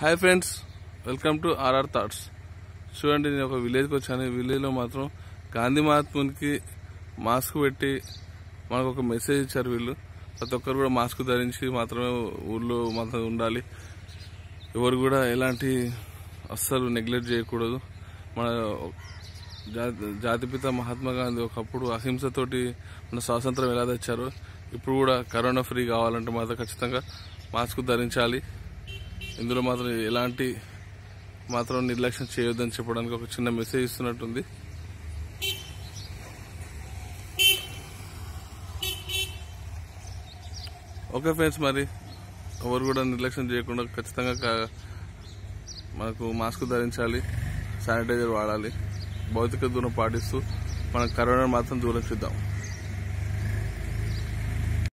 hi friends welcome to RR thoughts చూడండి నేను ఒక విలేజ్కి వచ్చాను ఈ విలేజ్లో మాత్రం గాంధీ మహాత్మునికి మాస్క్ పెట్టి మనకు ఒక మెసేజ్ ఇచ్చారు వీళ్ళు ప్రతి ఒక్కరు కూడా మాస్క్ ధరించి మాత్రమే ఊళ్ళో మాత్రం ఉండాలి ఎవరు కూడా ఎలాంటి అస్సలు నెగ్లెక్ట్ చేయకూడదు మన జా- జాతిపిత మహాత్మా గాంధీ ఒకప్పుడు అహింసతోటి మన స్వాతంత్రం ఎలా తెచ్చారో ఇప్పుడు కూడా కరోనా ఫ్రీ కావాలంటే మాత్రం ఖచ్చితంగా మాస్క్ ధరించాలి ఇందులో మాత్రం ఎలాంటి మాత్రం నిర్లక్ష్యం చేయొద్దని చెప్పడానికి ఒక చిన్న మెసేజ్ ఇస్తున్నట్టుంది ఓకే ఫ్రెండ్స్ మరి ఎవరు కూడా నిర్లక్ష్యం చేయకుండా ఖచ్చితంగా కా- మనకు మాస్క్ ధరించాలి శానిటైజర్ వాడాలి భౌతిక దూరం పాటిస్తూ మన కరోనా మాత్రం దూరం చేద్దాం